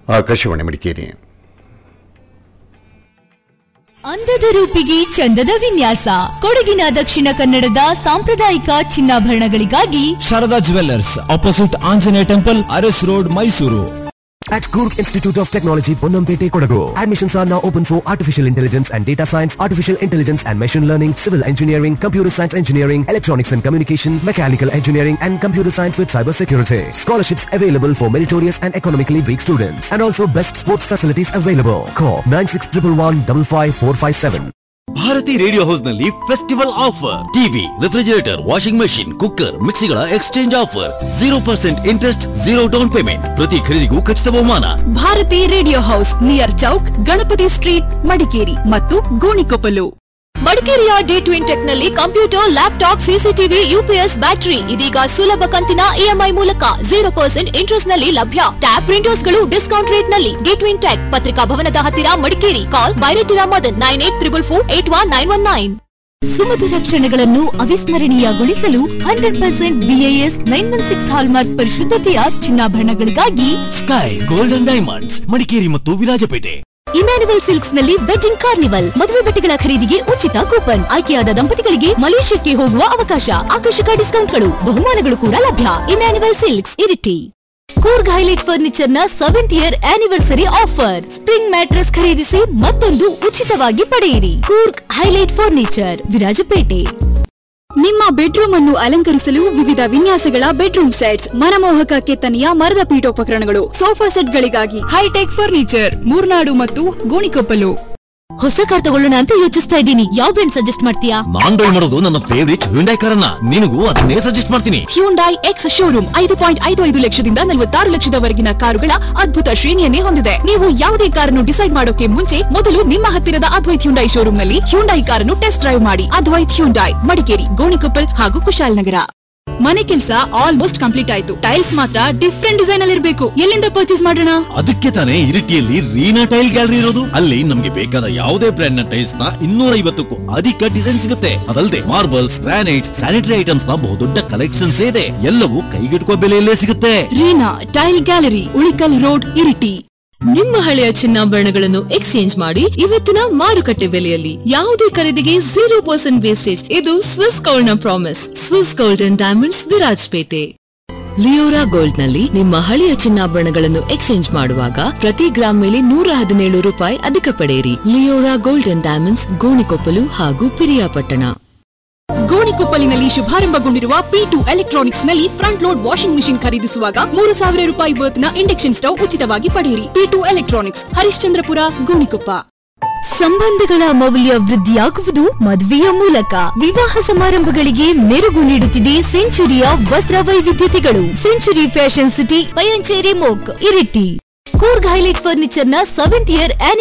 ಆಕಾಶವಾಣಿ ಮಡಿಕೇರಿ ಅಂದದ ರೂಪಿಗೆ ಚಂದದ ವಿನ್ಯಾಸ ಕೊಡಗಿನ ದಕ್ಷಿಣ ಕನ್ನಡದ ಸಾಂಪ್ರದಾಯಿಕ ಚಿನ್ನಾಭರಣಗಳಿಗಾಗಿ Sharada jewellers opposite Anjaneya temple Aras road Mysuru At Kurk Institute of Technology, Bonnampete, Kodagu. Admissions are now open for Artificial Intelligence and Data Science, Artificial Intelligence and Machine Learning, Civil Engineering, Computer Science Engineering, Electronics and Communication, Mechanical Engineering and Computer Science with Cybersecurity. Scholarships available for meritorious and economically weak students. And also best sports facilities available. Call 9611 Bharathi radio house ನಲ್ಲಿ festival offer TV refrigerator washing machine cooker ಮಿಕ್ಸಿಗಳ exchange offer zero percent interest zero down payment ಪ್ರತಿ ಖರೀದಿಗೂ ಖಚಿತ ಬಹುಮಾನ Bharathi radio house near Chowk Ganapathi street Madikeri ಮತ್ತು ಗೋಣಿಕೊಪ್ಪಲು ಮಡಿಕೇರಿಯ D twin tech ನಲ್ಲಿ computer laptop CCTV UPS battery ಇದೀಗ ಸುಲಭ ಕಂತಿನ ಇಎಂಐ ಮೂಲಕ ಜೀರೋ ಪರ್ಸೆಂಟ್ ಇಂಟ್ರೆಸ್ಟ್ ನಲ್ಲಿ ಲಭ್ಯ ಟ್ಯಾಬ್ ಪ್ರಿಂಟರ್ಸ್ ಗಳು ಡಿಸ್ಕೌಂಟ್ ರೇಟ್ ನಲ್ಲಿ ಡಿ ಟ್ವಿನ್ ಟೆಕ್ ಪತ್ರಿಕಾ ಭವನದ ಹತ್ತಿರ ಮಡಿಕೇರಿ ಕಾಲ್ ಬೈರೇಟಿರಾ Madan nine eight triple four eight one nine one nine ಸುಮಧುರ ಕ್ಷಣಗಳನ್ನು ಅವಿಸ್ಮರಣೀಯಗೊಳಿಸಲು hundred percent BIS nine one six hallmark ಪರಿಶುದ್ಧತೆಯ ಚಿನ್ನಾಭರಣಗಳಿಗಾಗಿ ಸ್ಕೈ ಗೋಲ್ಡನ್ ಡೈಮಂಡ್ಸ್ ಮಡಿಕೇರಿ ಮತ್ತು ವಿರಾಜಪೇಟೆ ಇಮ್ಯಾನುವಲ್ ಸಿಲ್ಕ್ಸ್ ನಲ್ಲಿ ವೆಡ್ಡಿಂಗ್ ಕಾರ್ನಿವಲ್ ಮದುವೆ ಬಟ್ಟೆಗಳ ಖರೀದಿಗೆ ಉಚಿತ ಕೂಪನ್ ಆಯ್ಕೆಯಾದ ದಂಪತಿಗಳಿಗೆ ಮಲೇಷ್ಯಾಕ್ಕೆ ಹೋಗುವ ಅವಕಾಶ ಆಕರ್ಷಕ ಡಿಸ್ಕೌಂಟ್ಗಳು ಬಹುಮಾನಗಳು ಕೂಡ ಲಭ್ಯ Emmanuel Silks Iritty Coorg highlight furniture ನ seventh year anniversary offer spring mattress ಖರೀದಿಸಿ ಮತ್ತೊಂದು ಉಚಿತವಾಗಿ ಪಡೆಯಿರಿ ಕೂರ್ಗ್ ಹೈಲೈಟ್ ಫರ್ನಿಚರ್ ವಿರಾಜಪೇಟೆ ನಿಮ್ಮ ಬೆಡ್ರೂಮ್ ಅನ್ನು ಅಲಂಕರಿಸಲು ವಿವಿಧ ವಿನ್ಯಾಸಗಳ ಬೆಡ್ರೂಮ್ ಸೆಟ್ಸ್ ಮನಮೋಹಕ ಕೆತ್ತನೆಯ ಮರದ ಪೀಠೋಪಕರಣಗಳು ಸೋಫಾ ಸೆಟ್ಗಳಿಗಾಗಿ ಹೈಟೆಕ್ ಫರ್ನಿಚರ್ ಮೂರ್ನಾಡು ಮತ್ತು ಗೋಣಿಕೊಪ್ಪಲು ಹೊಸ ಕಾರ್ ತಗೊಳ್ಳೋಣ ಅಂತ ಯೋಚಿಸ್ತಾ ಇದ್ದೀನಿ ಯಾವ ಬ್ರ್ಯಾಂಡ್ ಸಜೆಸ್ಟ್ ಮಾಡ್ತೀಯಾ ನಾನ್ ಡ್ರೈವ್ ಮಾಡೋದು ನನ್ನ ಫೇವರಿಟ್ ಹ್ಯುಂಡೈ ಕಾರನ್ನ ನಿನಗೂ ಅದನ್ನೇ ಸಜೆಸ್ಟ್ ಮಾಡ್ತೀನಿ ಹ್ಯೂಂಡೈ ಎಕ್ಸ್ ಶೋರೂಮ್ ಐದು ಪಾಯಿಂಟ್ ಐದು ಐದು ಲಕ್ಷದಿಂದ ನಲವತ್ತಾರು ಲಕ್ಷದವರೆಗಿನ ಕಾರುಗಳ ಅದ್ಭುತ ಶ್ರೇಣಿಯನ್ನೇ ಹೊಂದಿದೆ ನೀವು ಯಾವುದೇ ಕಾರನ್ನು ಡಿಸೈಡ್ ಮಾಡೋಕೆ ಮುಂಚೆ ಮೊದಲು ನಿಮ್ಮ ಹತ್ತಿರದ ಅದ್ವೈತ್ ಹ್ಯುಂಡೈ ಶೋರೂಮ್ ನಲ್ಲಿ ಹ್ಯುಂಡೈ ಕಾರನ್ನು ಟೆಸ್ಟ್ ಡ್ರೈವ್ ಮಾಡಿ ಅದ್ವೈತ್ ಹ್ಯುಂಡೈ ಮಡಿಕೇರಿ ಗೋಣಿಕೊಪ್ಪಲ್ ಹಾಗೂ ಕುಶಾಲನಗರ ಮನೆ ಕೆಲಸ ಆಲ್ಮೋಸ್ಟ್ ಕಂಪ್ಲೀಟ್ ಆಯ್ತು ಟೈಲ್ಸ್ ಮಾತ್ರ ಡಿಫ್ರೆಂಟ್ ಡಿಸೈನ್ ಅಲ್ಲಿ ಇರಬೇಕು ಎಲ್ಲಿಂದ ಪರ್ಚೇಸ್ ಮಾಡೋಣ ಅದಕ್ಕೆ ತಾನೇ ಇರಿಟಿಯಲ್ಲಿ ರೀನಾ ಟೈಲ್ ಗ್ಯಾಲರಿ ಇರೋದು ಅಲ್ಲಿ ನಮ್ಗೆ ಬೇಕಾದ ಯಾವುದೇ ಬ್ರ್ಯಾಂಡ್ ನ ಟೈಲ್ಸ್ ನ ಇನ್ನೂರ ಐವತ್ತಕ್ಕೂ ಅಧಿಕ ಡಿಸೈನ್ ಸಿಗುತ್ತೆ ಅದಲ್ಲದೆ ಮಾರ್ಬಲ್ಸ್ ಗ್ರಾನೈಟ್ಸ್ ಸ್ಯಾನಿಟರಿ ಐಟಮ್ಸ್ ನ ಬಹುದೊಡ್ಡ ಕಲೆಕ್ಷನ್ಸ್ ಇದೆ ಎಲ್ಲವೂ ಕೈಗೆಟುಕುವ ಬೆಲೆಯಲ್ಲೇ ಸಿಗುತ್ತೆ Reena tile gallery Ulikal road Iritty ನಿಮ್ಮ ಹಳೆಯ ಚಿನ್ನಾಭರಣಗಳನ್ನು ಎಕ್ಸ್ಚೇಂಜ್ ಮಾಡಿ ಇವತ್ತಿನ ಮಾರುಕಟ್ಟೆ ಬೆಲೆಯಲ್ಲಿ ಯಾವುದೇ ಖರೀದಿಗೆ ಜೀರೋ ಪರ್ಸೆಂಟ್ ವೇಸ್ಟೇಜ್ ಇದು ಸ್ವಿಸ್ ಗೋಲ್ಡ್ ನ promise Swiss gold and diamonds Virajpet Leora gold ನಲ್ಲಿ ನಿಮ್ಮ ಹಳೆಯ ಚಿನ್ನಾಭರಣಗಳನ್ನು ಎಕ್ಸ್ಚೇಂಜ್ ಮಾಡುವಾಗ ಪ್ರತಿ ಗ್ರಾಮ್ ಮೇಲೆ ನೂರ ಹದಿನೇಳು ರೂಪಾಯಿ ಅಧಿಕ ಪಡೆಯಿರಿ Leora gold and diamonds Gonikoppal ಹಾಗೂ ಪಿರಿಯಾಪಟ್ಟಣ ಗೋಣಿಕೊಪ್ಪಲಿನಲ್ಲಿ ಶುಭಾರಂಭಗೊಂಡಿರುವ ಪಿ ಟು ಎಲೆಕ್ಟ್ರಾನಿಕ್ಸ್ ನಲ್ಲಿ ಫ್ರಂಟ್ ಲೋಡ್ ವಾಷಿಂಗ್ ಮಿಷಿನ್ ಖರೀದಿಸುವಾಗ ಮೂರು ಸಾವಿರ ರೂಪಾಯಿ ವರ್ತ್ ನ ಇಂಡಕ್ಷನ್ ಸ್ಟವ್ ಉಚಿತವಾಗಿ ಪಡೆಯಿರಿ P two electronics Harishchandrapura Gonikoppa ಸಂಬಂಧಗಳ ಮೌಲ್ಯ ವೃದ್ಧಿಯಾಗುವುದು ಮದುವೆಯ ಮೂಲಕ ವಿವಾಹ ಸಮಾರಂಭಗಳಿಗೆ ಮೆರುಗು ನೀಡುತ್ತಿದೆ ಸೆಂಚುರಿಯ ವಸ್ತ್ರ ವೈವಿಧ್ಯತೆಗಳು ಸೆಂಚುರಿ ಫ್ಯಾಷನ್ ಸಿಟಿ ಪಯಂಚೇರಿ ಮೋಕ್ ಇರಿಟಿ ಕೂರ್ಗ್ ಹೈಲೈಟ್ ಫರ್ನಿಚರ್ ನ ಸೆವೆಂತ್ ಇಯರ್